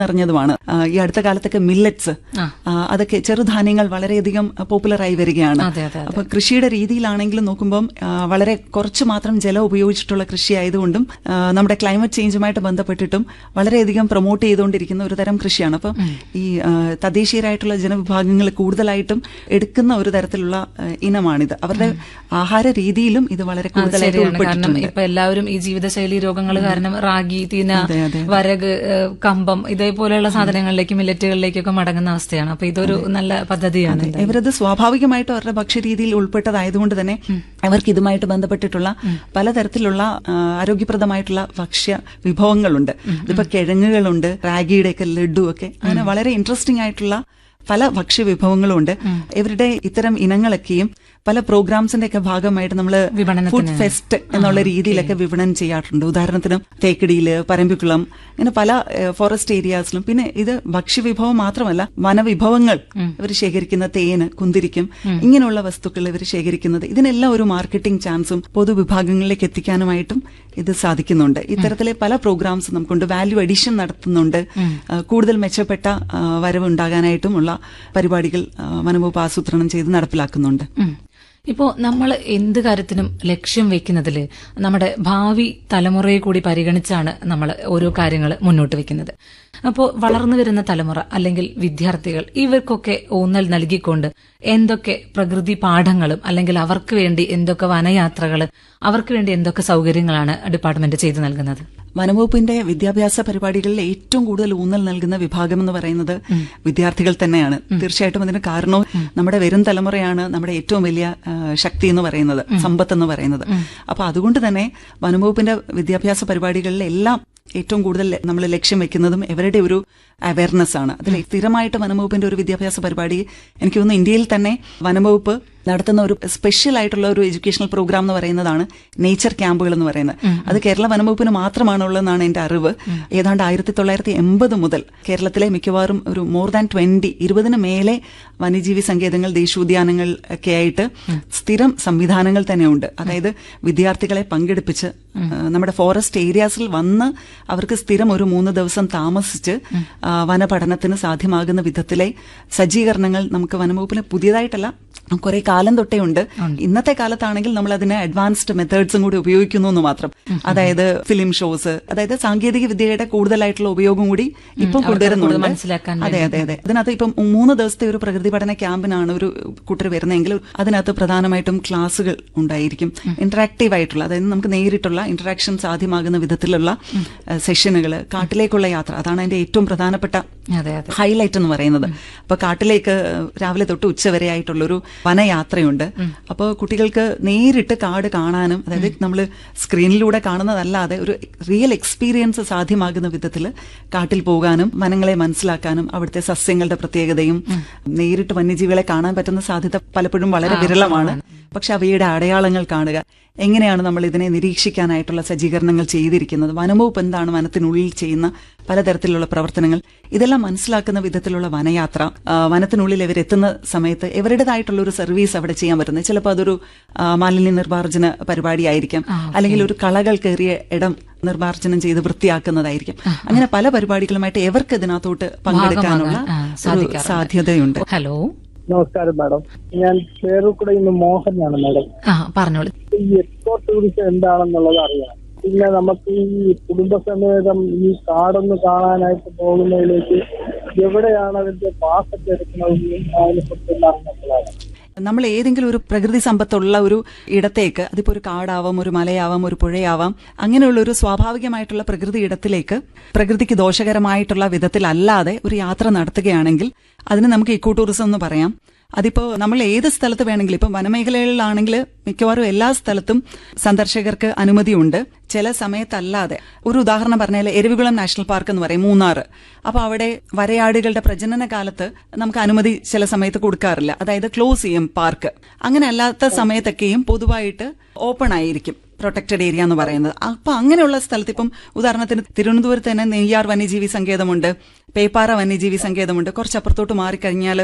അറിഞ്ഞതുമാണ് ആ, ഈ അടുത്ത കാലത്തൊക്കെ മില്ലറ്റ്സ് ആ. അതൊക്കെ ചെറുധാന്യങ്ങൾ വളരെയധികം പോപ്പുലർ ആയി വരികയാണ് അതെ, അതെ, അതെ. അപ്പൊ കൃഷിയുടെ രീതിയിലാണെങ്കിലും നോക്കുമ്പോൾ ആ, വളരെ കുറച്ച് മാത്രം ജലം ഉപയോഗിച്ചിട്ടുള്ള കൃഷി ആയതുകൊണ്ടും ആ, നമ്മുടെ ക്ലൈമറ്റ് ചേഞ്ചുമായിട്ട് ബന്ധപ്പെട്ടിട്ടും വളരെയധികം പ്രൊമോട്ട് ചെയ്തുകൊണ്ടിരിക്കുന്ന ഒരു തരം കൃഷിയാണ് അപ്പം ഈ ആ, തദ്ദേശീയരായിട്ടുള്ള ജനവിഭാഗങ്ങൾ കൂടുതലായിട്ടും എടുക്കുന്ന ഒരു തരത്തിലുള്ള ആ, ഇനമാണിത് അവരുടെ ആഹാര രീതിയിലും ഇത് വളരെ അത് കൂടുതലായിട്ട് ശരിയാണ് കാരണം ഉൾപ്പെട്ടിട്ടുണ്ട് ഇപ്പൊ എല്ലാവരും ഈ ജീവിതശൈലി രോഗങ്ങൾ കാരണം റാഗി തീന അതെ, അതെ. വരക് ഏഹ്, കമ്പം ഇതേപോലെയുള്ള സാധനങ്ങളിലേക്ക് മില്ലറ്റുകളിലേക്കൊക്കെ മടങ്ങുന്ന അവസ്ഥയാണ് അപ്പൊ ഇതൊരു നല്ല പദ്ധതിയാണ് എന്തായാലും. ഇവരത് സ്വാഭാവികമായിട്ടും അവരുടെ ഭക്ഷ്യരീതിയിൽ ഉൾപ്പെട്ടതായതുകൊണ്ട് തന്നെ അവർക്ക് ഇതുമായിട്ട് ബന്ധപ്പെട്ടിട്ടുള്ള പലതരത്തിലുള്ള ആ, ആരോഗ്യപ്രദമായിട്ടുള്ള ഭക്ഷ്യ വിഭവങ്ങളുണ്ട് ഇതിപ്പോ കിഴങ്ങുകളുണ്ട് റാഗിയുടെയൊക്കെ ലഡു ഒക്കെ അങ്ങനെ വളരെ ഇൻട്രസ്റ്റിംഗ് ആയിട്ടുള്ള പല ഭക്ഷ്യ വിഭവങ്ങളും ഉണ്ട് ഇവരുടെ ഇത്തരം ഇനങ്ങളൊക്കെയും പല പ്രോഗ്രാംസിന്റെ ഒക്കെ ഭാഗമായിട്ട് നമ്മൾ വിപണനത്തിന്. ഫുഡ് ഫെസ്റ്റ് എന്നുള്ള രീതിയിലൊക്കെ വിപണനം ചെയ്യാറുണ്ട് ഉദാഹരണത്തിന് തേക്കടിയില് പരമ്പിക്കുളം ഇങ്ങനെ പല ഫോറസ്റ്റ് ഏരിയാസിലും പിന്നെ ഇത് ഭക്ഷ്യവിഭവം മാത്രമല്ല വനവിഭവങ്ങൾ ഇവർ ശേഖരിക്കുന്ന തേന് കുന്തിരിക്കും ഇങ്ങനെയുള്ള വസ്തുക്കൾ ഇവർ ശേഖരിക്കുന്നത് ഇതിനെല്ലാം ഒരു മാർക്കറ്റിംഗ് ചാൻസും പൊതുവിഭാഗങ്ങളിലേക്ക് എത്തിക്കാനുമായിട്ടും ഇത് സാധിക്കുന്നുണ്ട് ഇത്തരത്തിലെ പല പ്രോഗ്രാംസ് നമുക്കുണ്ട് വാല്യൂ അഡീഷൻ നടത്തുന്നുണ്ട് ആ, കൂടുതൽ മെച്ചപ്പെട്ട ആ, വരവ് ഉണ്ടാകാനായിട്ടുമുള്ള പരിപാടികൾ ആ, വനംവകുപ്പ് ആസൂത്രണം ചെയ്ത് നടപ്പിലാക്കുന്നുണ്ട് ഉം. ഇപ്പോ നമ്മൾ എന്ത് കാര്യത്തിനും ലക്ഷ്യം വെക്കുന്നതിൽ നമ്മുടെ ഭാവി തലമുറയെ കൂടി പരിഗണിച്ചാണ് നമ്മൾ ഓരോ കാര്യങ്ങൾ മുന്നോട്ട് വെക്കുന്നത് അപ്പോൾ വളർന്നു വരുന്ന തലമുറ അല്ലെങ്കിൽ വിദ്യാർത്ഥികൾ ഇവർക്കൊക്കെ ഊന്നൽ നൽകിക്കൊണ്ട് എന്തൊക്കെ പ്രകൃതി പാഠങ്ങളും അല്ലെങ്കിൽ അവർക്ക് വേണ്ടി എന്തൊക്കെ വനയാത്രകൾ അവർക്ക് വേണ്ടി എന്തൊക്കെ സൗകര്യങ്ങളാണ് ഡിപ്പാർട്ട്മെന്റ് ചെയ്തു നൽകുന്നത് വനംവകുപ്പിന്റെ വിദ്യാഭ്യാസ പരിപാടികളിൽ ഏറ്റവും കൂടുതൽ ഊന്നൽ നൽകുന്ന വിഭാഗം എന്ന് പറയുന്നത് വിദ്യാർത്ഥികൾ തന്നെയാണ് തീർച്ചയായിട്ടും അതിന് കാരണവും നമ്മുടെ വരും തലമുറയാണ് നമ്മുടെ ഏറ്റവും വലിയ ആ, ശക്തി എന്ന് പറയുന്നത് സമ്പത്ത് എന്ന് പറയുന്നത് അപ്പൊ അതുകൊണ്ട് തന്നെ വനംവകുപ്പിന്റെ വിദ്യാഭ്യാസ പരിപാടികളിൽ എല്ലാം ഏറ്റവും കൂടുതൽ നമ്മൾ ലക്ഷ്യം വെക്കുന്നതും ഇവരുടെ ഒരു അവയർനെസ് ആണ് അതിൽ സ്ഥിരമായിട്ട് വനംവകുപ്പിന്റെ ഒരു വിദ്യാഭ്യാസ പരിപാടി എനിക്ക് തോന്നുന്നു ഇന്ത്യയിൽ തന്നെ വനംവകുപ്പ് നടത്തുന്ന ഒരു സ്പെഷ്യൽ ആയിട്ടുള്ള ഒരു എഡ്യൂക്കേഷണൽ പ്രോഗ്രാം എന്ന് പറയുന്നതാണ് നേച്ചർ ക്യാമ്പുകൾ എന്ന് പറയുന്നത് അത് കേരള വനംവകുപ്പിന് മാത്രമാണുള്ളതെന്നാണ് എന്റെ അറിവ് ഏതാണ്ട് ആയിരത്തി തൊള്ളായിരത്തി എൺപത് മുതൽ കേരളത്തിലെ മിക്കവാറും ഒരു മോർ ദാൻ ട്വന്റി ഇരുപതിന് മേലെ വന്യജീവി സങ്കേതങ്ങൾ ദേശീയോദ്യാനങ്ങൾ ഒക്കെ ആയിട്ട് സ്ഥിരം സംവിധാനങ്ങൾ തന്നെയുണ്ട് അതായത് വിദ്യാർത്ഥികളെ പങ്കെടുപ്പിച്ച് ആ, നമ്മുടെ ഫോറസ്റ്റ് ഏരിയാസിൽ വന്ന് അവർക്ക് സ്ഥിരം ഒരു മൂന്ന് ദിവസം താമസിച്ച് ആ, വനപഠനത്തിന് സാധ്യമാകുന്ന വിധത്തിലെ സജ്ജീകരണങ്ങൾ നമുക്ക് വനംവകുപ്പിന് പുതിയതായിട്ടല്ല കുറെ കാലം തൊട്ടേ ഉണ്ട് ഇന്നത്തെ കാലത്താണെങ്കിൽ നമ്മൾ അതിന് അഡ്വാൻസ്ഡ് മെത്തേഡ്സും കൂടി ഉപയോഗിക്കുന്നു എന്ന് മാത്രം അതായത് ഫിലിം ഷോസ് അതായത് സാങ്കേതിക വിദ്യയുടെ കൂടുതലായിട്ടുള്ള ഉപയോഗം കൂടി ഇപ്പം അവർക്ക് കൂടുതൽ കൊണ്ടുവരുന്നുണ്ട് മനസ്സിലാക്കാൻ അതെ അതെ അതെ അതിനകത്ത് ഇപ്പം മൂന്ന് ദിവസത്തെ ഒരു പ്രകൃതി പഠന ക്യാമ്പിനാണ് ഒരു കൂട്ടർ വരുന്നതെങ്കിൽ അതിനകത്ത് പ്രധാനമായിട്ടും ക്ലാസ്സുകൾ ഉണ്ടായിരിക്കും ഇന്ററാക്റ്റീവ് ആയിട്ടുള്ള അതായത് നമുക്ക് നേരിട്ടുള്ള ഇന്ററാക്ഷൻ സാധ്യമാകുന്ന വിധത്തിലുള്ള സെഷനുകൾ കാട്ടിലേക്കുള്ള യാത്ര അതാണ് അതിന്റെ ഏറ്റവും പ്രധാനപ്പെട്ട അതെ അതെ ഹൈലൈറ്റ് എന്ന് പറയുന്നത് അപ്പൊ കാട്ടിലേക്ക് രാവിലെ തൊട്ട് ഉച്ചവരെ ആയിട്ടുള്ളൊരു വനയാത്രയുണ്ട് അപ്പോൾ കുട്ടികൾക്ക് നേരിട്ട് കാട് കാണാനും അതായത് നമ്മൾ സ്ക്രീനിലൂടെ കാണുന്നതല്ലാതെ ഒരു റിയൽ എക്സ്പീരിയൻസ് സാധ്യമാകുന്ന വിധത്തിൽ കാട്ടിൽ പോകാനും വനങ്ങളെ മനസ്സിലാക്കാനും അവിടുത്തെ സസ്യങ്ങളുടെ പ്രത്യേകതയും നേരിട്ട് വന്യജീവികളെ കാണാൻ പറ്റുന്ന സാധ്യത പലപ്പോഴും വളരെ വിരളമാണ് പക്ഷെ അവയുടെ അടയാളങ്ങൾ കാണുക എങ്ങനെയാണ് നമ്മൾ ഇതിനെ നിരീക്ഷിക്കാനായിട്ടുള്ള സജ്ജീകരണങ്ങൾ ചെയ്തിരിക്കുന്നത് വനംവകുപ്പ് എന്താണ് വനത്തിനുള്ളിൽ ചെയ്യുന്ന പലതരത്തിലുള്ള പ്രവർത്തനങ്ങൾ ഇതെല്ലാം മനസ്സിലാക്കുന്ന വിധത്തിലുള്ള വനയാത്ര ആ, വനത്തിനുള്ളിൽ ഇവരെത്തുന്ന സമയത്ത് ഇവരുടേതായിട്ടുള്ള ഒരു സർവീസ് അവിടെ ചെയ്യാൻ പറ്റുന്നത് ചിലപ്പോൾ അതൊരു ആ, മാലിന്യ നിർമ്മാർജ്ജന പരിപാടിയായിരിക്കാം അല്ലെങ്കിൽ ഒരു കളകൾ കയറിയ ഇടം നിർമ്മാർജ്ജനം ചെയ്ത് വൃത്തിയാക്കുന്നതായിരിക്കും അങ്ങനെ പല പരിപാടികളുമായിട്ട് എവർക്ക് ഇതിനകത്തോട്ട് പങ്കെടുക്കാനുള്ള ഭാഗമാകാൻ, ആ, ഒരു സാധിക്കാറുണ്ട്. സാധ്യതയുണ്ട് ഹലോ നമസ്കാരം മാഡം ഞാൻ പേരുക്കുടെ ഇന്ന് മോഹനാണ് മാഡം ആ പറഞ്ഞോളൂ ഈ എക്കോ ടൂറിസം എന്താണെന്നുള്ളത് അറിയാം പിന്നെ നമുക്ക് ഈ കുടുംബസമേതം ഈ കാടൊന്ന് കാണാനായിട്ട് പോകുന്നതിലേക്ക് എവിടെയാണ് അതിന്റെ പാസൊക്കെ എടുക്കുന്നതെന്നും അതിനെക്കുറിച്ച് അറിഞ്ഞപ്പോഴാണ് നമ്മൾ ഏതെങ്കിലും ഒരു പ്രകൃതി സമ്പത്തുള്ള ഒരു ഇടത്തേക്ക് അതിപ്പോ ഒരു കാടാവാം ഒരു മലയാവാം ഒരു പുഴയാവാം അങ്ങനെയുള്ള ഒരു സ്വാഭാവികമായിട്ടുള്ള പ്രകൃതി ഇടത്തിലേക്ക് പ്രകൃതിക്ക് ദോഷകരമായിട്ടുള്ള വിധത്തിലല്ലാതെ ഒരു യാത്ര നടത്തുകയാണെങ്കിൽ അതിന് നമുക്ക് ഇക്കോ ടൂറിസം എന്ന് പറയാം അതിപ്പോ നമ്മൾ ഏത് സ്ഥലത്ത് വേണമെങ്കിലും ഇപ്പം വനമേഖലകളിലാണെങ്കിൽ മിക്കവാറും എല്ലാ സ്ഥലത്തും സന്ദർശകർക്ക് അനുമതിയുണ്ട് ചില സമയത്തല്ലാതെ ഒരു ഉദാഹരണം പറഞ്ഞാൽ എരവികുളം നാഷണൽ പാർക്ക് എന്ന് പറയും മൂന്നാറ് അപ്പൊ അവിടെ വരയാടുകളുടെ പ്രജനന കാലത്ത് നമുക്ക് അനുമതി ചില സമയത്ത് കൊടുക്കാറില്ല അതായത് ക്ലോസ് ചെയ്യും പാർക്ക് അങ്ങനെ അല്ലാത്ത സമയത്തൊക്കെയും പൊതുവായിട്ട് ഓപ്പൺ ആയിരിക്കും പ്രൊട്ടക്റ്റഡ് ഏരിയ എന്ന് പറയുന്നത് അപ്പൊ അങ്ങനെയുള്ള സ്ഥലത്ത് ഇപ്പം ഉദാഹരണത്തിന് തിരുവനന്തപുരത്ത് തന്നെ നെയ്യാർ വന്യജീവി സങ്കേതമുണ്ട് പേപ്പാറ വന്യജീവി സങ്കേതമുണ്ട് കുറച്ചപ്പുറത്തോട്ട് മാറിക്കഴിഞ്ഞാൽ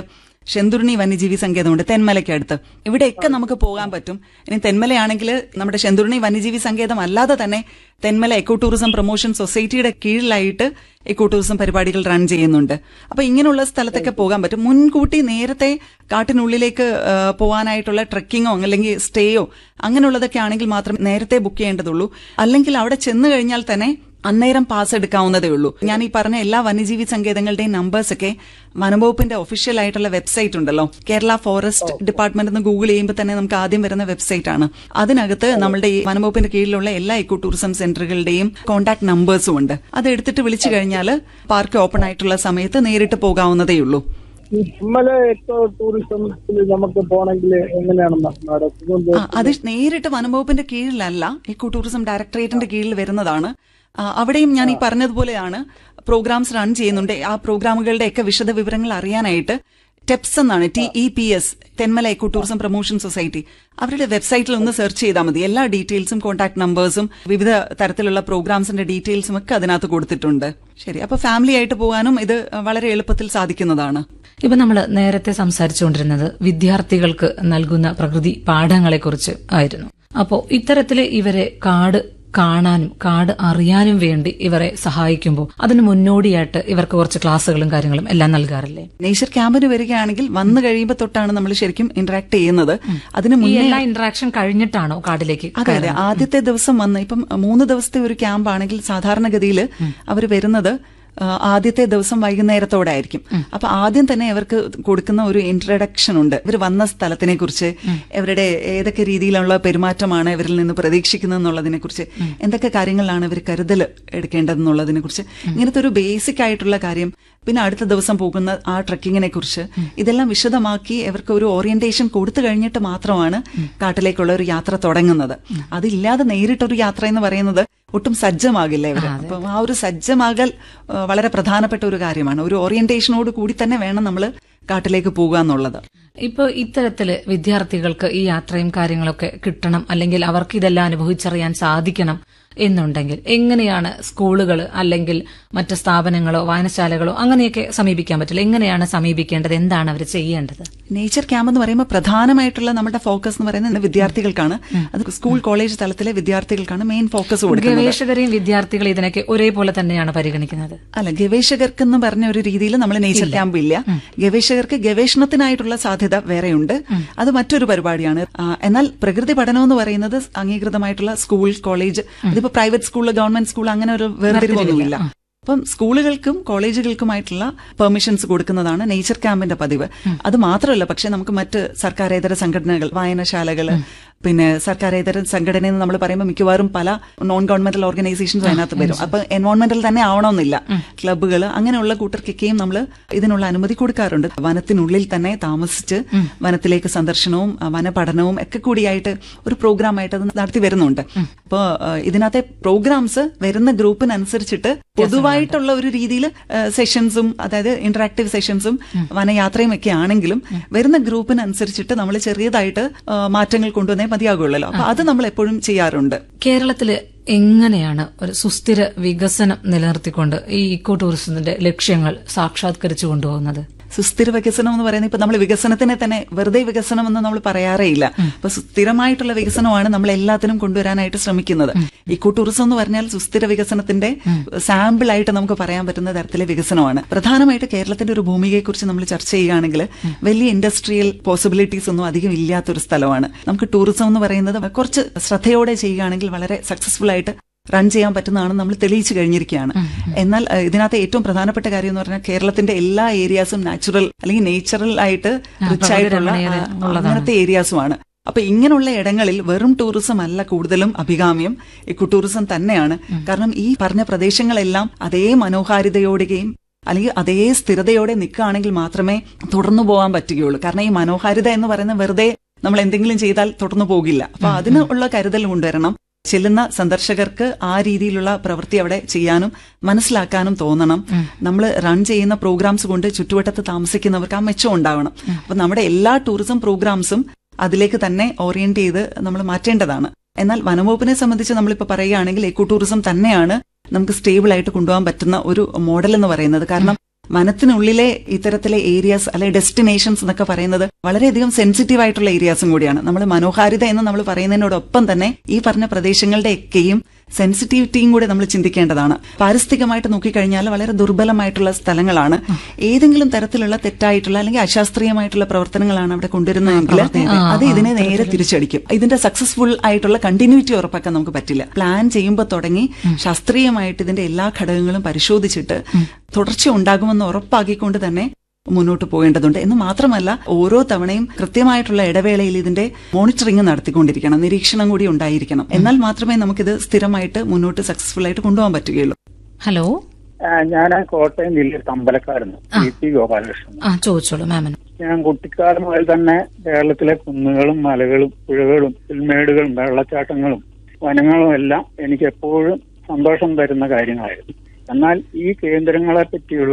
ശെന്തുരുണി വന്യജീവി സങ്കേതമുണ്ട് തെന്മലയ്ക്ക് അടുത്ത് ഇവിടെയൊക്കെ നമുക്ക് പോകാൻ പറ്റും ഇനി തെന്മലയാണെങ്കിൽ നമ്മുടെ ശെന്തുരുണി വന്യജീവി സങ്കേതം അല്ലാതെ തന്നെ തെന്മല എക്കോ ടൂറിസം പ്രൊമോഷൻ സൊസൈറ്റിയുടെ കീഴിലായിട്ട് എക്കോ ടൂറിസം പരിപാടികൾ റൺ ചെയ്യുന്നുണ്ട് അപ്പൊ ഇങ്ങനെയുള്ള സ്ഥലത്തൊക്കെ പോകാൻ പറ്റും മുൻകൂട്ടി നേരത്തെ കാട്ടിനുള്ളിലേക്ക് ആ, പോകാനായിട്ടുള്ള ട്രക്കിങ്ങോ അല്ലെങ്കിൽ സ്റ്റേയോ അങ്ങനെയുള്ളതൊക്കെ ആണെങ്കിൽ മാത്രം നേരത്തെ ബുക്ക് ചെയ്യേണ്ടതുള്ളൂ അല്ലെങ്കിൽ അവിടെ ചെന്ന് കഴിഞ്ഞാൽ തന്നെ അന്നേരം പാസ് എടുക്കാവുന്നതേ ഉള്ളൂ ഞാൻ ഈ പറഞ്ഞ എല്ലാ വന്യജീവി സങ്കേതങ്ങളുടെയും നമ്പേഴ്സ് ഒക്കെ വനംവകുപ്പിന്റെ ഒഫീഷ്യൽ ആയിട്ടുള്ള വെബ്സൈറ്റ് ഉണ്ടല്ലോ കേരള ഫോറസ്റ്റ് ഡിപ്പാർട്ട്മെന്റ് എന്ന് ഗൂഗിൾ ചെയ്യുമ്പോൾ തന്നെ നമുക്ക് ആദ്യം വരുന്ന വെബ്സൈറ്റ് ആണ് അതിനകത്ത് നമ്മുടെ ഈ വനംവകുപ്പിന്റെ കീഴിലുള്ള എല്ലാ ഇക്കോ ടൂറിസം സെന്ററുകളുടെയും കോൺടാക്ട് നമ്പേഴ്സും ഉണ്ട് അത് എടുത്തിട്ട് വിളിച്ചു കഴിഞ്ഞാൽ പാർക്ക് ഓപ്പൺ ആയിട്ടുള്ള സമയത്ത് നേരിട്ട് പോകാവുന്നതേ ഉള്ളൂ ഈ തെന്മല എക്കോ ടൂറിസത്തിൽ നമുക്ക് പോണെങ്കിൽ എങ്ങനെയാണ് നടക്കുന്നത് ആ, അത് നേരിട്ട് വനംവകുപ്പിന്റെ കീഴിലല്ല ഇക്കോ ടൂറിസം ഡയറക്ടറേറ്റിന്റെ കീഴിൽ വരുന്നതാണ് ആ, അവിടെയും ഞാൻ ഈ പറഞ്ഞതുപോലെയാണ് പ്രോഗ്രാംസ് റൺ ചെയ്യുന്നുണ്ട് ആ പ്രോഗ്രാമുകളുടെ ഒക്കെ വിശദ വിവരങ്ങൾ അറിയാനായിട്ട് ടെപ്സ് എന്നാണ് T E P S Thenmala eco tourism promotion society അവരുടെ വെബ്സൈറ്റിൽ ഒന്ന് സെർച്ച് ചെയ്താൽ മതി എല്ലാ ഡീറ്റെയിൽസും കോൺടാക്ട് നമ്പേഴ്സും വിവിധ തരത്തിലുള്ള പ്രോഗ്രാംസിന്റെ ഡീറ്റെയിൽസും ഒക്കെ അതിനകത്ത് കൊടുത്തിട്ടുണ്ട് ശരി അപ്പൊ ഫാമിലി ആയിട്ട് പോകാനും ഇത് വളരെ എളുപ്പത്തിൽ സാധിക്കുന്നതാണ് ഇപ്പൊ നമ്മൾ നേരത്തെ സംസാരിച്ചുകൊണ്ടിരുന്നത് വിദ്യാർത്ഥികൾക്ക് നൽകുന്ന പ്രകൃതി പാഠങ്ങളെക്കുറിച്ച് ആയിരുന്നു അപ്പോ ഇത്തരത്തില് ഇവരെ കാട് കാണാനും കാട് അറിയാനും വേണ്ടി ഇവരെ സഹായിക്കുമ്പോൾ അതിന് മുന്നോടിയായിട്ട് ഇവർക്ക് കുറച്ച് ക്ലാസ്സുകളും കാര്യങ്ങളും എല്ലാം നൽകാറില്ലേ നേച്ചർ ക്യാമ്പിന് വരികയാണെങ്കിൽ വന്നു കഴിയുമ്പോൾ തൊട്ടാണ് നമ്മൾ ശരിക്കും ഇന്ററാക്ട് ചെയ്യുന്നത് അതിന് ഈ മുന്നേ എല്ലാ ഇന്ററാക്ഷൻ കഴിഞ്ഞിട്ടാണോ കാടിലേക്ക് അതെ അതെ ആദ്യത്തെ ദിവസം വന്ന് ഇപ്പം മൂന്ന് ദിവസത്തെ ഒരു ക്യാമ്പ് ആണെങ്കിൽ സാധാരണഗതിയിൽ അവർ വരുന്നത് ആ, ആദ്യത്തെ ദിവസം വൈകുന്നേരത്തോടെ ആയിരിക്കും അപ്പൊ ആദ്യം തന്നെ അവർക്ക് കൊടുക്കുന്ന ഒരു ഇൻട്രഡക്ഷൻ ഉണ്ട് ഇവർ വന്ന സ്ഥലത്തിനെ കുറിച്ച് ഇവരുടെ ഏതൊക്കെ രീതിയിലുള്ള പെരുമാറ്റമാണ് ഇവരിൽ നിന്ന് പ്രതീക്ഷിക്കുന്നത് എന്നുള്ളതിനെ കുറിച്ച് എന്തൊക്കെ കാര്യങ്ങളിലാണ് ഇവർ കരുതൽ എടുക്കേണ്ടതെന്നുള്ളതിനെ കുറിച്ച് ഇങ്ങനത്തെ ഒരു ബേസിക് ആയിട്ടുള്ള കാര്യം പിന്നെ അടുത്ത ദിവസം പോകുന്ന ആ ട്രക്കിങ്ങിനെ കുറിച്ച് ഇതെല്ലാം വിശദമാക്കി ഇവർക്ക് ഒരു ഓറിയന്റേഷൻ കൊടുത്തു കഴിഞ്ഞിട്ട് മാത്രമാണ് കാട്ടിലേക്കുള്ള ഒരു യാത്ര തുടങ്ങുന്നത് അതില്ലാതെ നേരിട്ടൊരു യാത്ര എന്ന് പറയുന്നത് ഒട്ടും സജ്ജമാകില്ല ഇവർ അപ്പം ആ ഒരു സജ്ജമാകൽ ആ, വളരെ പ്രധാനപ്പെട്ട ഒരു കാര്യമാണ് ഒരു ഓറിയന്റേഷനോട് കൂടി തന്നെ വേണം നമ്മൾ കാട്ടിലേക്ക് പോകുക എന്നുള്ളത് ഇപ്പൊ ഇത്തരത്തില് വിദ്യാർത്ഥികൾക്ക് ഈ യാത്രയും കാര്യങ്ങളൊക്കെ കിട്ടണം അല്ലെങ്കിൽ അവർക്ക് ഇതെല്ലാം അനുഭവിച്ചറിയാൻ സാധിക്കണം എന്നുണ്ടെങ്കിൽ എങ്ങനെയാണ് സ്കൂളുകൾ അല്ലെങ്കിൽ മറ്റ് സ്ഥാപനങ്ങളോ വായനശാലകളോ അങ്ങനെയൊക്കെ സമീപിക്കാൻ പറ്റില്ല എങ്ങനെയാണ് സമീപിക്കേണ്ടത് എന്താണ് അവർ ചെയ്യേണ്ടത് നേച്ചർ ക്യാമ്പ് എന്ന് പറയുമ്പോൾ പ്രധാനമായിട്ടുള്ള നമ്മുടെ ഫോക്കസ് എന്ന് പറയുന്നത് വിദ്യാർത്ഥികൾക്കാണ് അത് സ്കൂൾ കോളേജ് തലത്തിലെ വിദ്യാർത്ഥികൾക്കാണ് മെയിൻ ഫോക്കസ് കൊടുക്കുന്നത് ഗവേഷകരെയും വിദ്യാർത്ഥികളെ ഇതിനൊക്കെ ഒരേപോലെ തന്നെയാണ് പരിഗണിക്കുന്നത് അല്ല ഗവേഷകർക്ക് എന്ന് പറഞ്ഞ ഒരു രീതിയിൽ നമ്മൾ നേച്ചർ ക്യാമ്പ് ഇല്ല ഗവേഷകർക്ക് ഗവേഷണത്തിനായിട്ടുള്ള സാധ്യത വേറെയുണ്ട് അത് മറ്റൊരു പരിപാടിയാണ് ആ, എന്നാൽ പ്രകൃതി പഠനം എന്ന് പറയുന്നത് അംഗീകൃതമായിട്ടുള്ള സ്കൂൾ കോളേജ് അതിപ്പോ പ്രൈവറ്റ് സ്കൂൾ ഗവൺമെന്റ് സ്കൂൾ അങ്ങനെ ഒരു വേർതിരിവൊന്നുമില്ല അപ്പം സ്കൂളുകൾക്കും കോളേജുകൾക്കുമായിട്ടുള്ള പെർമിഷൻസ് കൊടുക്കുന്നതാണ് നേച്ചർ ക്യാമ്പിന്റെ പതിവ് അത് മാത്രമല്ല പക്ഷെ നമുക്ക് മറ്റ് സർക്കാരേതര സംഘടനകൾ വായനശാലകൾ പിന്നെ സർക്കാരേതര സംഘടന എന്ന് നമ്മൾ പറയുമ്പോൾ മിക്കവാറും പല നോൺ ഗവൺമെന്റൽ ഓർഗനൈസേഷൻസ് അതിനകത്ത് വരും അപ്പൊ എൻവോൺമെന്റൽ തന്നെ ആവണമെന്നില്ല ക്ലബ്ബുകൾ അങ്ങനെയുള്ള കൂട്ടർക്കൊക്കെയും നമ്മൾ ഇതിനുള്ള അനുമതി കൊടുക്കാറുണ്ട് വനത്തിനുള്ളിൽ തന്നെ താമസിച്ച് വനത്തിലേക്ക് സന്ദർശനവും ആ, വനപഠനവും ഒക്കെ കൂടിയായിട്ട് ഒരു പ്രോഗ്രാമായിട്ട് അത് നടത്തി വരുന്നുണ്ട് അപ്പോൾ ഇതിനകത്തെ പ്രോഗ്രാംസ് വരുന്ന ഗ്രൂപ്പിനനുസരിച്ചിട്ട് പൊതുവായിട്ടുള്ള ഒരു രീതിയിൽ സെഷൻസും അതായത് ഇന്ററാക്റ്റീവ് സെഷൻസും വനയാത്രയും ഒക്കെ ആണെങ്കിലും വരുന്ന ഗ്രൂപ്പിനനുസരിച്ചിട്ട് നമ്മൾ ചെറിയതായിട്ട് ആ, മാറ്റങ്ങൾ കൊണ്ടുവന്നേ മതിയാകുള്ളല്ലോ അപ്പൊ അത് നമ്മൾ എപ്പോഴും ചെയ്യാറുണ്ട് കേരളത്തില് എങ്ങനെയാണ് ഒരു സുസ്ഥിര വികസനം നിലനിർത്തിക്കൊണ്ട് ഈ ഇക്കോ ടൂറിസത്തിന്റെ ലക്ഷ്യങ്ങൾ സാക്ഷാത്കരിച്ചു കൊണ്ടുപോകുന്നത് സുസ്ഥിര വികസനം എന്ന് പറയുന്നത് ഇപ്പൊ നമ്മൾ വികസനത്തിനെ തന്നെ വെറുതെ വികസനം എന്ന് നമ്മൾ പറയാറേ ഇല്ല അപ്പൊ സുസ്ഥിരമായിട്ടുള്ള വികസനമാണ് നമ്മൾ എല്ലാത്തിനും കൊണ്ടുവരാനായിട്ട് ശ്രമിക്കുന്നത് ഇക്കോ ടൂറിസം എന്ന് പറഞ്ഞാൽ സുസ്ഥിര വികസനത്തിന്റെ സാമ്പിൾ ആയിട്ട് നമുക്ക് പറയാൻ പറ്റുന്ന തരത്തിലെ വികസനമാണ് പ്രധാനമായിട്ട് കേരളത്തിന്റെ ഒരു ഭൂമികയെക്കുറിച്ച് നമ്മൾ ചർച്ച ചെയ്യുകയാണെങ്കിൽ വലിയ ഇൻഡസ്ട്രിയൽ പോസിബിലിറ്റീസ് ഒന്നും അധികം ഇല്ലാത്തൊരു സ്ഥലമാണ് നമുക്ക് ടൂറിസം എന്ന് പറയുന്നത് കുറച്ച് ശ്രദ്ധയോടെ ചെയ്യുകയാണെങ്കിൽ വളരെ സക്സസ്ഫുൾ ആയിട്ട് റൺ ചെയ്യാൻ പറ്റുന്നതാണ് നമ്മൾ തെളിയിച്ചു കഴിഞ്ഞിരിക്കുകയാണ് എന്നാൽ ഏഹ്, ഇതിനകത്ത് ഏറ്റവും പ്രധാനപ്പെട്ട കാര്യം എന്ന് പറഞ്ഞാൽ കേരളത്തിന്റെ എല്ലാ ഏരിയാസും നാച്ചുറൽ അല്ലെങ്കിൽ നേച്ചുറൽ ആയിട്ട് റിച്ച് ആയിട്ടുള്ള ആ, അങ്ങനത്തെ ഏരിയാസുമാണ് അപ്പൊ ഇങ്ങനെയുള്ള ഇടങ്ങളിൽ വെറും ടൂറിസം അല്ല കൂടുതലും അഭികാമ്യം ഇക്കോ ടൂറിസം തന്നെയാണ് കാരണം ഈ പറഞ്ഞ പ്രദേശങ്ങളെല്ലാം അതേ മനോഹാരിതയോടെയും അല്ലെങ്കിൽ അതേ സ്ഥിരതയോടെ നിൽക്കുകയാണെങ്കിൽ മാത്രമേ തുടർന്നു പോകാൻ പറ്റുകയുള്ളൂ കാരണം ഈ മനോഹാരിത എന്ന് പറയുന്നത് വെറുതെ നമ്മൾ എന്തെങ്കിലും ചെയ്താൽ തുടർന്നു പോകില്ല അപ്പൊ അതിനുള്ള കരുതൽ കൊണ്ടുവരണം ചെല്ലുന്ന സന്ദർശകർക്ക് ആ രീതിയിലുള്ള പ്രവൃത്തി അവിടെ ചെയ്യാനും മനസ്സിലാക്കാനും തോന്നണം നമ്മൾ റൺ ചെയ്യുന്ന പ്രോഗ്രാംസ് കൊണ്ട് ചുറ്റുവട്ടത്ത് താമസിക്കുന്നവർക്ക് ആ മെച്ചം ഉണ്ടാവണം അപ്പൊ നമ്മുടെ എല്ലാ ടൂറിസം പ്രോഗ്രാംസും അതിലേക്ക് തന്നെ ഓറിയന്റ് ചെയ്ത് നമ്മൾ മാറ്റേണ്ടതാണ് എന്നാൽ വനംവകുപ്പിനെ സംബന്ധിച്ച് നമ്മളിപ്പോൾ പറയുകയാണെങ്കിൽ എക്കോ ടൂറിസം തന്നെയാണ് നമുക്ക് സ്റ്റേബിൾ ആയിട്ട് കൊണ്ടുപോകാൻ പറ്റുന്ന ഒരു മോഡൽ എന്ന് പറയുന്നത് കാരണം വനത്തിനുള്ളിലെ ഇത്തരത്തിലെ ഏരിയാസ് അല്ലെ ഡെസ്റ്റിനേഷൻസ് എന്നൊക്കെ പറയുന്നത് വളരെയധികം സെൻസിറ്റീവ് ആയിട്ടുള്ള ഏരിയാസും കൂടിയാണ് നമ്മൾ മനോഹാരിത എന്ന് നമ്മൾ പറയുന്നതിനോടൊപ്പം തന്നെ ഈ പറഞ്ഞ പ്രദേശങ്ങളുടെയൊക്കെയും സെൻസിറ്റിവിറ്റിയും കൂടെ നമ്മൾ ചിന്തിക്കേണ്ടതാണ് പാരിസ്ഥിതികമായിട്ട് നോക്കിക്കഴിഞ്ഞാൽ വളരെ ദുർബലമായിട്ടുള്ള സ്ഥലങ്ങളാണ് ഏതെങ്കിലും തരത്തിലുള്ള തെറ്റായിട്ടുള്ള അല്ലെങ്കിൽ അശാസ്ത്രീയമായിട്ടുള്ള പ്രവർത്തനങ്ങളാണ് അവിടെ കൊണ്ടുവരുന്നതെങ്കിൽ അത് ഇതിനെ നേരെ തിരിച്ചടിക്കും ഇതിന്റെ സക്സസ്ഫുൾ ആയിട്ടുള്ള കണ്ടിന്യൂറ്റി ഉറപ്പാക്കാൻ നമുക്ക് പറ്റില്ല പ്ലാൻ ചെയ്യുമ്പോൾ തുടങ്ങി ശാസ്ത്രീയമായിട്ട് ഇതിന്റെ എല്ലാ ഘടകങ്ങളും പരിശോധിച്ചിട്ട് തുടർച്ച ഉണ്ടാകുമെന്ന് ഉറപ്പാക്കിക്കൊണ്ട് തന്നെ മുന്നോട്ട് പോകേണ്ടതുണ്ട് എന്ന് മാത്രമല്ല ഓരോ തവണയും കൃത്യമായിട്ടുള്ള ഇടവേളയിൽ ഇതിന്റെ മോണിറ്ററിംഗ് നടത്തിക്കൊണ്ടിരിക്കണം നിരീക്ഷണം കൂടി ഉണ്ടായിരിക്കണം എന്നാൽ മാത്രമേ നമുക്കിത് സ്ഥിരമായിട്ട് മുന്നോട്ട് സക്സസ്ഫുൾ ആയിട്ട് കൊണ്ടുപോകാൻ പറ്റുകയുള്ളൂ ഹലോ ഞാൻ കോട്ടയം ജില്ലയിൽ തമ്പലക്കാരുന്നു പി പി ഗോപാലകൃഷ്ണൻ ആ ചോദിച്ചോളൂ മാമിന് ഞാൻ കുട്ടിക്കാലം മുതൽ തന്നെ കേരളത്തിലെ കുന്നുകളും മലകളും പുഴകളും പുൽമേടുകളും വെള്ളച്ചാട്ടങ്ങളും വനങ്ങളും എല്ലാം എനിക്ക് എപ്പോഴും സന്തോഷം തരുന്ന കാര്യങ്ങളായിരുന്നു എന്നാൽ ഈ കേന്ദ്രങ്ങളെ പറ്റിയുള്ള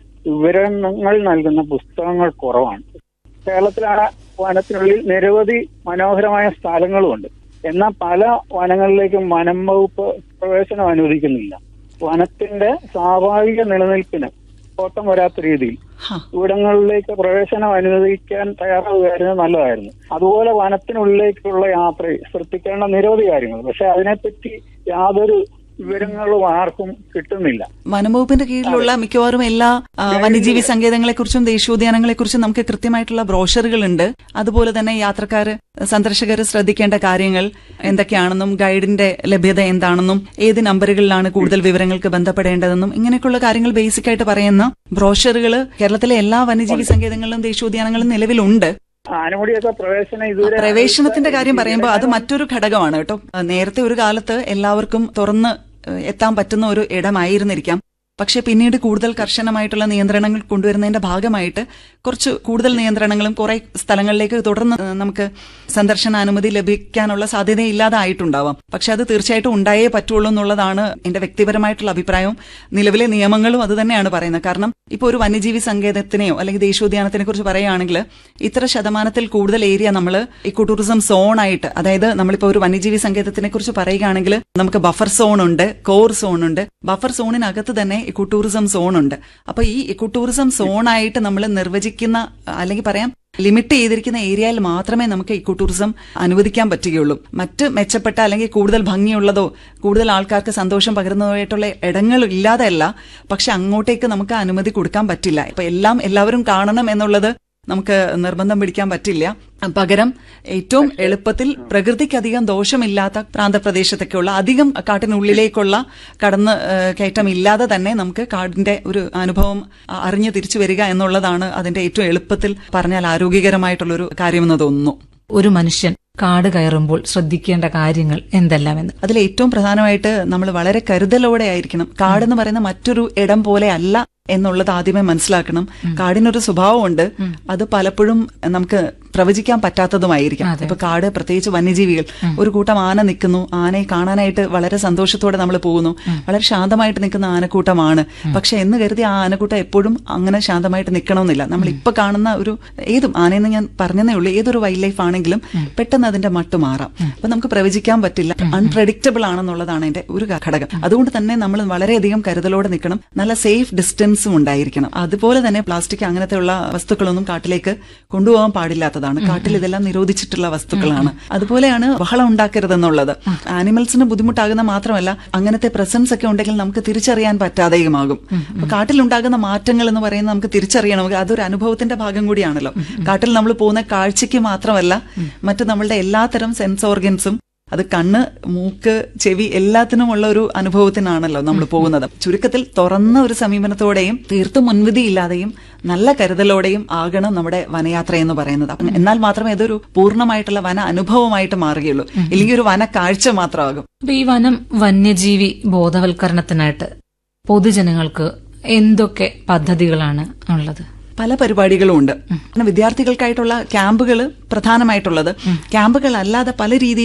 വിവരങ്ങൾ നൽകുന്ന പുസ്തകങ്ങൾ കുറവാണ് കേരളത്തിലാണ് വനത്തിനുള്ളിൽ നിരവധി മനോഹരമായ സ്ഥലങ്ങളുമുണ്ട് എന്നാൽ പല വനങ്ങളിലേക്കും വനം വകുപ്പ് പ്രവേശനം അനുവദിക്കുന്നില്ല വനത്തിന്റെ സ്വാഭാവിക നിലനിൽപ്പിന് കോട്ടം വരാത്ത രീതിയിൽ ഹാ. ഇവിടങ്ങളിലേക്ക് പ്രവേശനം അനുവദിക്കാൻ തയ്യാറാവുകയായിരുന്നു നല്ലതായിരുന്നു അതുപോലെ വനത്തിനുള്ളിലേക്കുള്ള യാത്രയിൽ ശ്രദ്ധിക്കേണ്ട നിരവധി കാര്യങ്ങൾ പക്ഷെ അതിനെപ്പറ്റി യാതൊരു വിവരങ്ങളും ആർക്കും കിട്ടുന്നില്ല വനംവകുപ്പിന്റെ കീഴിലുള്ള മിക്കവാറും എല്ലാ ആ, വന്യജീവി സങ്കേതങ്ങളെ കുറിച്ചും ദേശീയോദ്യാനങ്ങളെ കുറിച്ചും നമുക്ക് കൃത്യമായിട്ടുള്ള ബ്രോഷറുകൾ ഉണ്ട് അതുപോലെ തന്നെ യാത്രക്കാര് സന്ദർശകർ ശ്രദ്ധിക്കേണ്ട കാര്യങ്ങൾ എന്തൊക്കെയാണെന്നും ഗൈഡിന്റെ ലഭ്യത എന്താണെന്നും ഏത് നമ്പറുകളിലാണ് കൂടുതൽ വിവരങ്ങൾക്ക് ബന്ധപ്പെടേണ്ടതെന്നും ഇങ്ങനെയൊക്കെയുള്ള കാര്യങ്ങൾ ബേസിക് ആയിട്ട് പറയുന്ന ബ്രോഷറുകൾ കേരളത്തിലെ എല്ലാ വന്യജീവി സങ്കേതങ്ങളിലും ദേശീയോദ്യാനങ്ങളിലും നിലവിലുണ്ട് ആനമുടിയൊക്കെ പ്രവേശനം ഇതുവരെ പ്രവേശനത്തിന്റെ കാര്യം പറയുമ്പോൾ അത് മറ്റൊരു ഘടകമാണ് കേട്ടോ നേരത്തെ ഒരു കാലത്ത് എല്ലാവർക്കും തുറന്ന് ഏഹ്, എത്താൻ പറ്റുന്ന ഒരു ഇടമായിരുന്നിരിക്കാം പക്ഷെ പിന്നീട് കൂടുതൽ കർശനമായിട്ടുള്ള നിയന്ത്രണങ്ങൾ കൊണ്ടുവരുന്നതിന്റെ ഭാഗമായിട്ട് കുറച്ച് കൂടുതൽ നിയന്ത്രണങ്ങളും കുറെ സ്ഥലങ്ങളിലേക്ക് തുടർന്ന് ഏഹ്, നമുക്ക് സന്ദർശനാനുമതി ലഭിക്കാനുള്ള സാധ്യതയില്ലാതായിട്ടുണ്ടാവാം പക്ഷെ അത് തീർച്ചയായിട്ടും ഉണ്ടായേ പറ്റുള്ളൂ എന്നുള്ളതാണ് എന്റെ വ്യക്തിപരമായിട്ടുള്ള അഭിപ്രായവും നിലവിലെ നിയമങ്ങളും അത് തന്നെയാണ് പറയുന്നത് കാരണം ഇപ്പോൾ ഒരു വന്യജീവി സങ്കേതത്തിനെയോ അല്ലെങ്കിൽ ദേശീയോദ്യാനത്തിനെ കുറിച്ച് പറയുകയാണെങ്കിൽ ഇത്ര ശതമാനത്തിൽ കൂടുതൽ ഏരിയ നമ്മൾ ഇക്കോ ടൂറിസം സോൺ ആയിട്ട് അതായത് നമ്മളിപ്പോൾ ഒരു വന്യജീവി സങ്കേതത്തിനെ കുറിച്ച് പറയുകയാണെങ്കിൽ നമുക്ക് ബഫർ സോൺ ഉണ്ട് കോർ സോൺ ഉണ്ട് ബഫർ സോണിനകത്ത് തന്നെ ഇക്കോ ടൂറിസം സോൺ ഉണ്ട് അപ്പൊ ഈ ഇക്കോ ടൂറിസം സോൺ ആയിട്ട് നമ്മൾ നിർവചിക്കുന്ന അല്ലെങ്കിൽ പറയാം ലിമിറ്റ് ചെയ്തിരിക്കുന്ന ഏരിയയിൽ മാത്രമേ നമുക്ക് ഇക്കോ ടൂറിസം അനുവദിക്കാൻ പറ്റുകയുള്ളൂ മറ്റ് മെച്ചപ്പെട്ട അല്ലെങ്കിൽ കൂടുതൽ ഭംഗിയുള്ളതോ കൂടുതൽ ആൾക്കാർക്ക് സന്തോഷം പകരുന്നതായിട്ടുള്ള ഇടങ്ങൾ ഇല്ലാതെയല്ല പക്ഷെ അങ്ങോട്ടേക്ക് നമുക്ക് അനുമതി കൊടുക്കാൻ പറ്റില്ല ഇപ്പൊ എല്ലാം എല്ലാവരും കാണണം എന്നുള്ളത് നമുക്ക് നിർബന്ധം പിടിക്കാൻ പറ്റില്ല പകരം ഏറ്റവും എളുപ്പത്തിൽ പ്രകൃതിക്കധികം ദോഷമില്ലാത്ത പ്രാന്തപ്രദേശത്തൊക്കെയുള്ള അധികം കാട്ടിനുള്ളിലേക്കുള്ള കടന്ന് ഏഹ്, കയറ്റം ഇല്ലാതെ തന്നെ നമുക്ക് കാടിന്റെ ഒരു അനുഭവം അ- അറിഞ്ഞു തിരിച്ചു വരിക എന്നുള്ളതാണ് അതിന്റെ ഏറ്റവും എളുപ്പത്തിൽ പറഞ്ഞാൽ ആരോഗ്യകരമായിട്ടുള്ളൊരു കാര്യമെന്ന് തോന്നുന്നു ഒരു മനുഷ്യൻ കാട് കയറുമ്പോൾ ശ്രദ്ധിക്കേണ്ട കാര്യങ്ങൾ എന്തെല്ലാമെന്ന് അതിൽ ഏറ്റവും പ്രധാനമായിട്ട് നമ്മൾ വളരെ കരുതലോടെ ആയിരിക്കണം കാടെന്ന് പറയുന്ന മറ്റൊരു ഇടം പോലെ അല്ല എന്നുള്ളത് ആദ്യമേ മനസ്സിലാക്കണം കാടിനൊരു സ്വഭാവമുണ്ട് അത് പലപ്പോഴും നമുക്ക് പ്രവചിക്കാൻ പറ്റാത്തതുമായിരിക്കാം അതെ. ഇപ്പൊ കാട് പ്രത്യേകിച്ച് വന്യജീവികൾ ഒരു കൂട്ടം ആന നിൽക്കുന്നു ആനയെ കാണാനായിട്ട് വളരെ സന്തോഷത്തോടെ നമ്മൾ പോകുന്നു വളരെ ശാന്തമായിട്ട് നിൽക്കുന്ന ആനക്കൂട്ടമാണ് പക്ഷെ എന്ന് കരുതി ആ ആനക്കൂട്ടം എപ്പോഴും അങ്ങനെ ശാന്തമായിട്ട് നിൽക്കണമെന്നില്ല നമ്മൾ ഇപ്പൊ കാണുന്ന ഒരു ഏതും ആനയെന്ന് ഞാൻ പറഞ്ഞതേ ഉള്ളൂ ഏതൊരു വൈൽഡ് ലൈഫ് ആണെങ്കിലും പെട്ടെന്ന് അതിന്റെ മട്ട് മാറാം അപ്പൊ നമുക്ക് പ്രവചിക്കാൻ പറ്റില്ല അൺപ്രഡിക്റ്റബിൾ ആണെന്നുള്ളതാണ് അതിന്റെ ഒരു ഘടകം അതുകൊണ്ട് തന്നെ നമ്മൾ വളരെയധികം കരുതലോടെ നിൽക്കണം നല്ല സേഫ് ഡിസ്റ്റൻസും ഉണ്ടായിരിക്കണം അതുപോലെ തന്നെ പ്ലാസ്റ്റിക് അങ്ങനത്തെയുള്ള വസ്തുക്കളൊന്നും കാട്ടിലേക്ക് കൊണ്ടുപോകാൻ പാടില്ലാത്തതാണ് കാട്ടിൽ ഇതെല്ലാം നിരോധിച്ചിട്ടുള്ള വസ്തുക്കളാണ് അതുപോലെയാണ് ബഹളം ഉണ്ടാക്കരുതെന്നുള്ളത് ആനിമൽസിന് ബുദ്ധിമുട്ടാകുന്ന മാത്രമല്ല അങ്ങനത്തെ പ്രസൻസ് ഒക്കെ ഉണ്ടെങ്കിൽ നമുക്ക് തിരിച്ചറിയാൻ പറ്റാതെയുമാകും അപ്പൊ കാട്ടിലുണ്ടാകുന്ന മാറ്റങ്ങൾ എന്ന് പറയുന്നത് നമുക്ക് തിരിച്ചറിയണമെങ്കിൽ അതൊരു അനുഭവത്തിന്റെ ഭാഗം കൂടിയാണല്ലോ കാട്ടിൽ നമ്മൾ പോകുന്ന കാഴ്ചയ്ക്ക് മാത്രമല്ല മറ്റു നമ്മളുടെ എല്ലാത്തരം സെൻസ് ഓർഗൻസും അത് കണ്ണ് മൂക്ക് ചെവി എല്ലാത്തിനുമുള്ള ഒരു അനുഭവത്തിനാണല്ലോ നമ്മൾ പോകുന്നത് ചുരുക്കത്തിൽ തുറന്ന ഒരു സമീപനത്തോടെയും തീർത്തും മുൻവിധിയില്ലാതെയും നല്ല കരുതലോടെയും ആകണം നമ്മുടെ വനയാത്ര എന്ന് പറയുന്നത് അപ്പം എന്നാൽ മാത്രമേ ഇതൊരു പൂർണ്ണമായിട്ടുള്ള വന അനുഭവമായിട്ട് മാറുകയുള്ളൂ ഇല്ലെങ്കിൽ ഒരു വന കാഴ്ച മാത്രമാകും അപ്പൊ ഈ വനം വന്യജീവി ബോധവൽക്കരണത്തിനായിട്ട് പൊതുജനങ്ങൾക്ക് എന്തൊക്കെ പദ്ധതികളാണ് ഉള്ളത് പല പരിപാടികളും ഉണ്ട് പിന്നെ വിദ്യാർത്ഥികൾക്കായിട്ടുള്ള ക്യാമ്പുകൾ പ്രധാനമായിട്ടുള്ളത് ക്യാമ്പുകൾ അല്ലാതെ പല രീതിയിലും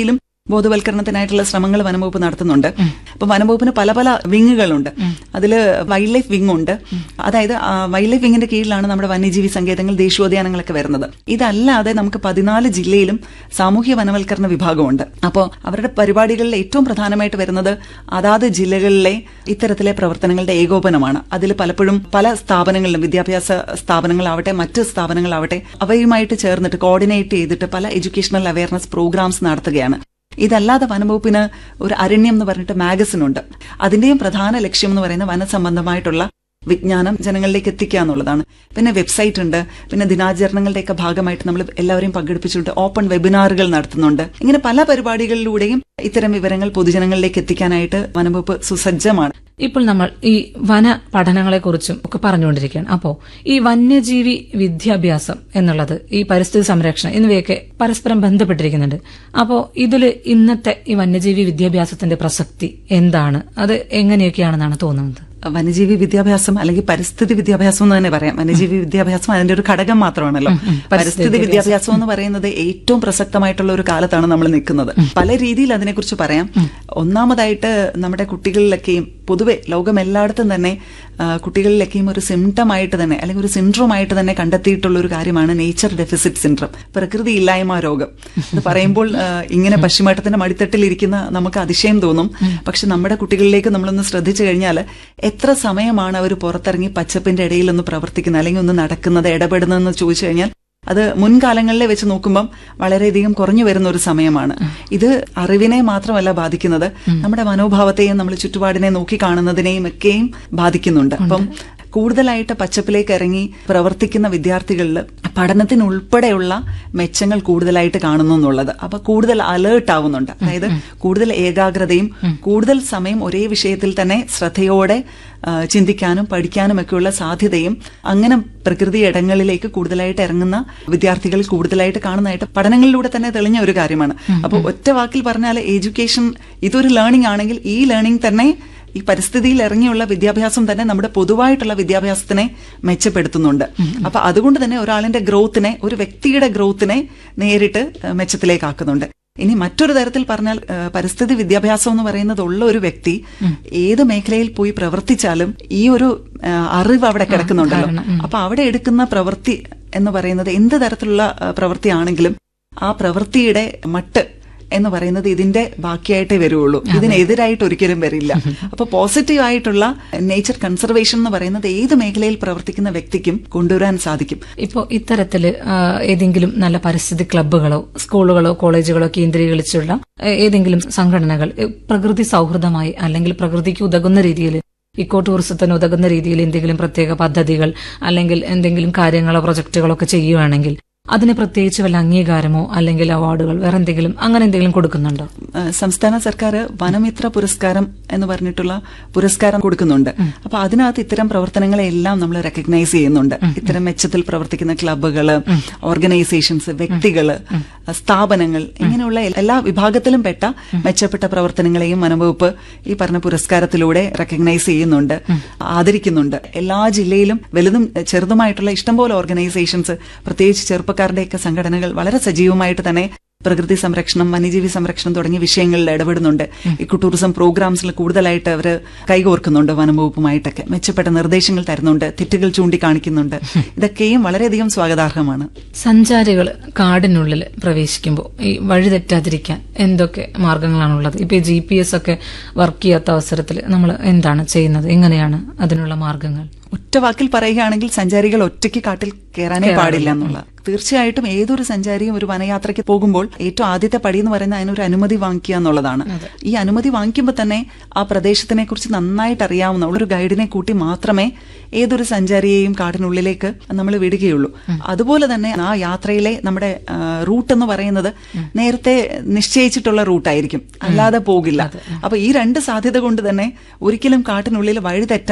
ബോധവൽക്കരണത്തിനായിട്ടുള്ള ശ്രമങ്ങൾ വനംവകുപ്പ് നടത്തുന്നുണ്ട് അപ്പൊ വനംവകുപ്പിന് പല പല വിങ്ങുകളുണ്ട് അതിൽ വൈൽഡ് ലൈഫ് വിങ് ഉണ്ട് അതായത് വൈൽഡ് ലൈഫ് വിങ്ങിന്റെ കീഴിലാണ് നമ്മുടെ വന്യജീവി സങ്കേതങ്ങൾ ദേശീയോദ്യാനങ്ങളൊക്കെ വരുന്നത് ഇതല്ലാതെ നമുക്ക് പതിനാല് ജില്ലയിലും സാമൂഹ്യ വനവൽക്കരണ വിഭാഗമുണ്ട് അപ്പോൾ അവരുടെ പരിപാടികളിൽ ഏറ്റവും പ്രധാനമായിട്ട് വരുന്നത് അതാത് ജില്ലകളിലെ ഇത്തരത്തിലെ പ്രവർത്തനങ്ങളുടെ ഏകോപനമാണ് അതിൽ പലപ്പോഴും പല സ്ഥാപനങ്ങളിലും വിദ്യാഭ്യാസ സ്ഥാപനങ്ങളാവട്ടെ മറ്റ് സ്ഥാപനങ്ങളാവട്ടെ അവയുമായിട്ട് ചേർന്നിട്ട് കോർഡിനേറ്റ് ചെയ്തിട്ട് പല എഡ്യൂക്കേഷണൽ അവയർനെസ് പ്രോഗ്രാംസ് നടത്തുകയാണ് ഇതല്ലാതെ വനംവകുപ്പിന് ഒരു അരണ്യം എന്ന് പറഞ്ഞിട്ട് മാഗസിൻ ഉണ്ട് അതിന്റെയും പ്രധാന ലക്ഷ്യം എന്ന് പറയുന്നത് വനസംബന്ധമായിട്ടുള്ള വിജ്ഞാനം ജനങ്ങളിലേക്ക് എത്തിക്കുക എന്നുള്ളതാണ് പിന്നെ വെബ്സൈറ്റ് ഉണ്ട് പിന്നെ ദിനാചരണങ്ങളുടെയൊക്കെ ഭാഗമായിട്ട് നമ്മൾ എല്ലാവരെയും പങ്കെടുപ്പിച്ചുകൊണ്ട് ഓപ്പൺ വെബിനാറുകൾ നടത്തുന്നുണ്ട് ഇങ്ങനെ പല പരിപാടികളിലൂടെയും ഇത്തരം വിവരങ്ങൾ പൊതുജനങ്ങളിലേക്ക് എത്തിക്കാനായിട്ട് വനംവകുപ്പ് സുസജ്ജമാണ് ഇപ്പോൾ നമ്മൾ ഈ വന പഠനങ്ങളെക്കുറിച്ചും ഒക്കെ പറഞ്ഞുകൊണ്ടിരിക്കുകയാണ് അപ്പോൾ ഈ വന്യജീവി വിദ്യാഭ്യാസം എന്നുള്ളത് ഈ പരിസ്ഥിതി സംരക്ഷണം എന്നിവയൊക്കെ പരസ്പരം ബന്ധപ്പെട്ടിരിക്കുന്നുണ്ട് അപ്പോൾ ഇതിൽ ഇന്നത്തെ ഈ വന്യജീവി വിദ്യാഭ്യാസത്തിന്റെ പ്രസക്തി എന്താണ് അത് എങ്ങനെയൊക്കെയാണെന്നാണ് തോന്നുന്നത് വന്യജീവി വിദ്യാഭ്യാസം അല്ലെങ്കിൽ പരിസ്ഥിതി വിദ്യാഭ്യാസം എന്ന് തന്നെ പറയാം വന്യജീവി വിദ്യാഭ്യാസം അതിന്റെ ഒരു ഘടകം മാത്രമാണല്ലോ പരിസ്ഥിതി വിദ്യാഭ്യാസം എന്ന് പറയുന്നത് ഏറ്റവും പ്രസക്തമായിട്ടുള്ള ഒരു കാലത്താണ് നമ്മൾ നിൽക്കുന്നത് പല രീതിയിൽ അതിനെക്കുറിച്ച് പറയാം ഒന്നാമതായിട്ട് നമ്മുടെ കുട്ടികളിലൊക്കെയും പൊതുവെ ലോകം എല്ലായിടത്തും തന്നെ ആ, കുട്ടികളിലൊക്കെയും ഒരു സിംറ്റം ആയിട്ട് തന്നെ അല്ലെങ്കിൽ ഒരു സിൻഡ്രോം ആയിട്ട് തന്നെ കണ്ടെത്തിയിട്ടുള്ള ഒരു കാര്യമാണ് നേച്ചർ ഡെഫിസിറ്റ് സിൻഡ്രോം പ്രകൃതി ഇല്ലായ്മ രോഗം അത് പറയുമ്പോൾ ആ, ഇങ്ങനെ പശ്ചിമഘട്ടത്തിന്റെ മടിത്തട്ടിൽ ഇരിക്കുന്ന നമുക്ക് അതിശയം തോന്നും പക്ഷെ നമ്മുടെ കുട്ടികളിലേക്ക് നമ്മളൊന്ന് ശ്രദ്ധിച്ചു കഴിഞ്ഞാൽ എത്ര സമയമാണ് അവർ പുറത്തിറങ്ങി പച്ചപ്പിന്റെ ഇടയിൽ ഒന്ന് പ്രവർത്തിക്കുന്നത് അല്ലെങ്കിൽ ഒന്ന് നടക്കുന്നത് ഇടപെടുന്നതെന്ന് ചോദിച്ചു കഴിഞ്ഞാൽ അത് മുൻകാലങ്ങളിലെ വെച്ച് നോക്കുമ്പം വളരെയധികം കുറഞ്ഞു വരുന്ന ഒരു സമയമാണ് ഇത് അറിവിനെ മാത്രമല്ല ബാധിക്കുന്നത് നമ്മുടെ മനോഭാവത്തെയും നമ്മൾ ചുറ്റുപാടിനെ നോക്കി കാണുന്നതിനെയും ഒക്കെയും ബാധിക്കുന്നുണ്ട് അപ്പം കൂടുതലായിട്ട് പച്ചപ്പിലേക്ക് ഇറങ്ങി പ്രവർത്തിക്കുന്ന വിദ്യാർത്ഥികളിൽ പഠനത്തിന് ഉൾപ്പെടെയുള്ള മെച്ചങ്ങൾ കൂടുതലായിട്ട് കാണുന്നു എന്നുള്ളത് അപ്പൊ കൂടുതൽ അലേർട്ട് ആവുന്നുണ്ട് അതായത് കൂടുതൽ ഏകാഗ്രതയും കൂടുതൽ സമയം ഒരേ വിഷയത്തിൽ തന്നെ ശ്രദ്ധയോടെ ആ, ചിന്തിക്കാനും പഠിക്കാനും ഒക്കെയുള്ള സാധ്യതയും അങ്ങനെ പ്രകൃതി ഇടങ്ങളിലേക്ക് കൂടുതലായിട്ട് ഇറങ്ങുന്ന വിദ്യാർത്ഥികൾ കൂടുതലായിട്ട് കാണുന്നതായിട്ട് പഠനങ്ങളിലൂടെ തന്നെ തെളിഞ്ഞ ഒരു കാര്യമാണ് അപ്പോൾ ഒറ്റ വാക്കിൽ പറഞ്ഞാൽ എഡ്യൂക്കേഷൻ ഇതൊരു ലേണിംഗ് ആണെങ്കിൽ ഈ ലേണിംഗ് തന്നെ ഈ പരിസ്ഥിതിയിൽ ഇറങ്ങിയുള്ള വിദ്യാഭ്യാസം തന്നെ നമ്മുടെ പൊതുവായിട്ടുള്ള വിദ്യാഭ്യാസത്തിനെ മെച്ചപ്പെടുത്തുന്നുണ്ട് അപ്പൊ അതുകൊണ്ട് തന്നെ ഒരാളിന്റെ ഗ്രോത്തിനെ ഒരു വ്യക്തിയുടെ ഗ്രോത്തിനെ നേരിട്ട് ഏഹ്, മെച്ചത്തിലേക്കാക്കുന്നുണ്ട് ഇനി മറ്റൊരു തരത്തിൽ പറഞ്ഞാൽ ഏഹ്, പരിസ്ഥിതി വിദ്യാഭ്യാസം എന്ന് പറയുന്നത് ഉള്ള ഒരു വ്യക്തി ഏത് മേഖലയിൽ പോയി പ്രവർത്തിച്ചാലും ഈ ഒരു ഏഹ്, അറിവ് അവിടെ കിടക്കുന്നുണ്ടല്ലോ അപ്പൊ അവിടെ എടുക്കുന്ന പ്രവൃത്തി എന്ന് പറയുന്നത് എന്ത് തരത്തിലുള്ള ഏഹ്, പ്രവൃത്തിയാണെങ്കിലും ആ പ്രവൃത്തിയുടെ മട്ട് എന്ന് പറയുന്നത് ഇതിന്റെ ബാക്കിയായിട്ടേ വരുള്ളൂ ഇതിനെതിരായിട്ട് ഒരിക്കലും വരില്ല അപ്പൊ പോസിറ്റീവ് ആയിട്ടുള്ള നേച്ചർ കൺസർവേഷൻ എന്ന് പറയുന്നത് ഏത് മേഖലയിൽ പ്രവർത്തിക്കുന്ന വ്യക്തിക്കും കൊണ്ടുവരാൻ സാധിക്കും ഇപ്പോൾ ഇത്തരത്തില് ആ, ഏതെങ്കിലും നല്ല പരിസ്ഥിതി ക്ലബ്ബുകളോ സ്കൂളുകളോ കോളേജുകളോ കേന്ദ്രീകരിച്ചുള്ള ഏ, ഏതെങ്കിലും സംഘടനകൾ ഏ, പ്രകൃതി സൗഹൃദമായി അല്ലെങ്കിൽ പ്രകൃതിക്ക് ഉതകുന്ന രീതിയിൽ ഇക്കോ ടൂറിസത്തിന് ഉതകുന്ന രീതിയിൽ എന്തെങ്കിലും പ്രത്യേക പദ്ധതികൾ അല്ലെങ്കിൽ എന്തെങ്കിലും കാര്യങ്ങളോ പ്രൊജക്ടുകളോ ഒക്കെ ചെയ്യുകയാണെങ്കിൽ അതിന് പ്രത്യേകിച്ച് വല്ല അംഗീകാരമോ അല്ലെങ്കിൽ അവാർഡുകൾ വേറെ എന്തെങ്കിലും അങ്ങനെ എന്തെങ്കിലും കൊടുക്കുന്നുണ്ടോ ഏഹ് സംസ്ഥാന സർക്കാർ വനമിത്ര പുരസ്കാരം എന്ന് പറഞ്ഞിട്ടുള്ള പുരസ്കാരം കൊടുക്കുന്നുണ്ട് അപ്പൊ അതിനകത്ത് ഇത്തരം പ്രവർത്തനങ്ങളെ എല്ലാം നമ്മൾ റെക്കഗ്നൈസ് ചെയ്യുന്നുണ്ട് ഇത്തരം മെച്ചത്തിൽ പ്രവർത്തിക്കുന്ന ക്ലബ്ബുകള് ഓർഗനൈസേഷൻസ് വ്യക്തികള് സ്ഥാപനങ്ങൾ ഇങ്ങനെയുള്ള എല്ലാ വിഭാഗത്തിലും പെട്ട മെച്ചപ്പെട്ട പ്രവർത്തനങ്ങളെയും വനംവകുപ്പ് ഈ പറഞ്ഞ പുരസ്കാരത്തിലൂടെ റെക്കഗ്നൈസ് ചെയ്യുന്നുണ്ട് ആദരിക്കുന്നുണ്ട് എല്ലാ ജില്ലയിലും വലുതും എഹ്, ചെറുതുമായിട്ടുള്ള ഇഷ്ടംപോലെ ഓർഗനൈസേഷൻസ് പ്രത്യേകിച്ച് ചെറുപ്പക്കാരുടെയൊക്കെ സംഘടനകൾ വളരെ സജീവമായിട്ട് തന്നെ പ്രകൃതി സംരക്ഷണം വന്യജീവി സംരക്ഷണം തുടങ്ങിയ വിഷയങ്ങളിൽ ഇടപെടുന്നുണ്ട് ഇക്കോ ടൂറിസം പ്രോഗ്രാംസിൽ കൂടുതലായിട്ട് അവർ കൈകോർക്കുന്നുണ്ട് വനംവകുപ്പുമായിട്ടൊക്കെ മെച്ചപ്പെട്ട നിർദ്ദേശങ്ങൾ തരുന്നുണ്ട് തെറ്റുകൾ ചൂണ്ടിക്കാണിക്കുന്നുണ്ട് ഇതൊക്കെയും വളരെയധികം സ്വാഗതാർഹമാണ് സഞ്ചാരികൾ കാടിനുള്ളിൽ പ്രവേശിക്കുമ്പോൾ ഈ വഴി തെറ്റാതിരിക്കാൻ എന്തൊക്കെ മാർഗങ്ങളാണുള്ളത് ഇപ്പൊ ജി പി എസ് ഒക്കെ വർക്ക് ചെയ്യാത്ത അവസരത്തിൽ നമ്മൾ എന്താണ് ചെയ്യുന്നത് എങ്ങനെയാണ് അതിനുള്ള മാർഗങ്ങൾ ഒറ്റ വാക്കിൽ പറയുകയാണെങ്കിൽ സഞ്ചാരികൾ ഒറ്റയ്ക്ക് കാട്ടിൽ കയറാനേ പാടില്ല എന്നുള്ള തീർച്ചയായിട്ടും ഏതൊരു സഞ്ചാരിയും ഒരു വനയാത്രയ്ക്ക് പോകുമ്പോൾ ഏറ്റവും ആദ്യത്തെ പടി എന്ന് പറയുന്നത് അതിനൊരു അനുമതി വാങ്ങിക്കുക എന്നുള്ളതാണ് ഈ അനുമതി വാങ്ങിക്കുമ്പോൾ തന്നെ ആ പ്രദേശത്തിനെ കുറിച്ച് നന്നായിട്ട് അറിയാവുന്ന ഒരു ഗൈഡിനെ കൂട്ടി മാത്രമേ ഏതൊരു സഞ്ചാരിയെയും കാടിനുള്ളിലേക്ക് നമ്മൾ വിടുകയുള്ളൂ അതുപോലെ തന്നെ ആ യാത്രയിലെ നമ്മുടെ ആ, റൂട്ട് എന്ന് പറയുന്നത് നേരത്തെ നിശ്ചയിച്ചിട്ടുള്ള റൂട്ടായിരിക്കും അല്ലാതെ പോകില്ല അപ്പൊ ഈ രണ്ട് സാധ്യത കൊണ്ട് തന്നെ ഒരിക്കലും കാട്ടിനുള്ളിൽ വഴി തെറ്റാൻ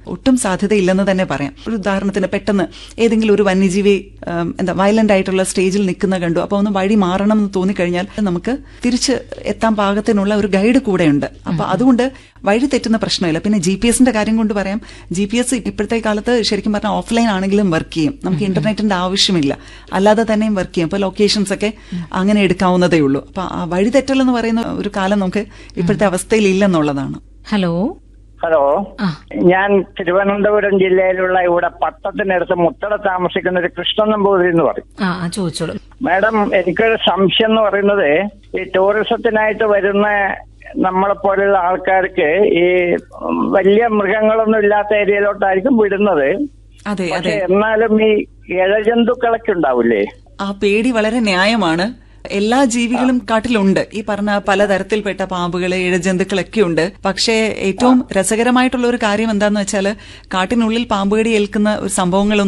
ഒട്ടും സാധ്യതയില്ലെന്ന് തന്നെ പറയാം ഒരു ഉദാഹരണത്തിന് പെട്ടെന്ന് ഏതെങ്കിലും ഒരു വന്യജീവി ഉം, എന്താ വയലന്റ് ആയിട്ടുള്ള സ്റ്റേജിൽ നിൽക്കുന്ന കണ്ടു അപ്പോൾ ഒന്ന് വഴി മാറണം എന്ന് തോന്നിക്കഴിഞ്ഞാൽ നമുക്ക് തിരിച്ച് എത്താൻ പാകത്തിനുള്ള ഒരു ഗൈഡ് കൂടെയുണ്ട് അപ്പൊ അതുകൊണ്ട് വഴി തെറ്റുന്ന പ്രശ്നമില്ല പിന്നെ ജി പി എസിന്റെ കാര്യം കൊണ്ട് പറയാം ജി പി എസ് ഇപ്പോഴത്തെ കാലത്ത് ശരിക്കും പറഞ്ഞാൽ ഓഫ്ലൈൻ ആണെങ്കിലും വർക്ക് ചെയ്യും നമുക്ക് ഇന്റർനെറ്റിന്റെ ആവശ്യമില്ല അല്ലാതെ തന്നെയും വർക്ക് ചെയ്യും അപ്പൊ ലൊക്കേഷൻസ് ഒക്കെ അങ്ങനെ എടുക്കാവുന്നതേ ഉള്ളൂ അപ്പൊ ആ വഴി തെറ്റൽ എന്ന് പറയുന്ന ഒരു കാലം നമുക്ക് ഇപ്പോഴത്തെ അവസ്ഥയിൽ ഇല്ലെന്നുള്ളതാണ് ഹലോ ഹലോ ആ ഞാൻ തിരുവനന്തപുരം ജില്ലയിലുള്ള ഇവിടെ പട്ടത്തിനടുത്ത് മുത്തട താമസിക്കുന്ന ഒരു കൃഷ്ണൻ നമ്പൂതിരി എന്ന് പറയും ആ ആ ചോദിച്ചോളൂ മാഡം എനിക്കൊരു സംശയം എന്ന് പറയുന്നത് ഈ ടൂറിസത്തിനായിട്ട് വരുന്ന നമ്മളെ പോലെയുള്ള ആൾക്കാർക്ക് ഈ ഉം, വലിയ മൃഗങ്ങളൊന്നും ഇല്ലാത്ത ഏരിയയിലോട്ടായിരിക്കും വിടുന്നത് അതെ പക്ഷെ അതെ എന്നാലും ഈ ഇഴജന്തുക്കളൊക്കെ ഉണ്ടാവില്ലേ ആ പേടി വളരെ ന്യായമാണ് എല്ലാ ജീവികളും കാട്ടിലുണ്ട് ഈ പറഞ്ഞ പലതരത്തിൽപ്പെട്ട പാമ്പുകള് ഇഴജന്തുക്കളൊക്കെ ഉണ്ട് പക്ഷേ ഏറ്റവും രസകരമായിട്ടുള്ള ഒരു കാര്യം എന്താന്ന് വെച്ചാൽ കാട്ടിനുള്ളിൽ പാമ്പുകടി ഏൽക്കുന്ന ഒരു സംഭവങ്ങളൊന്നും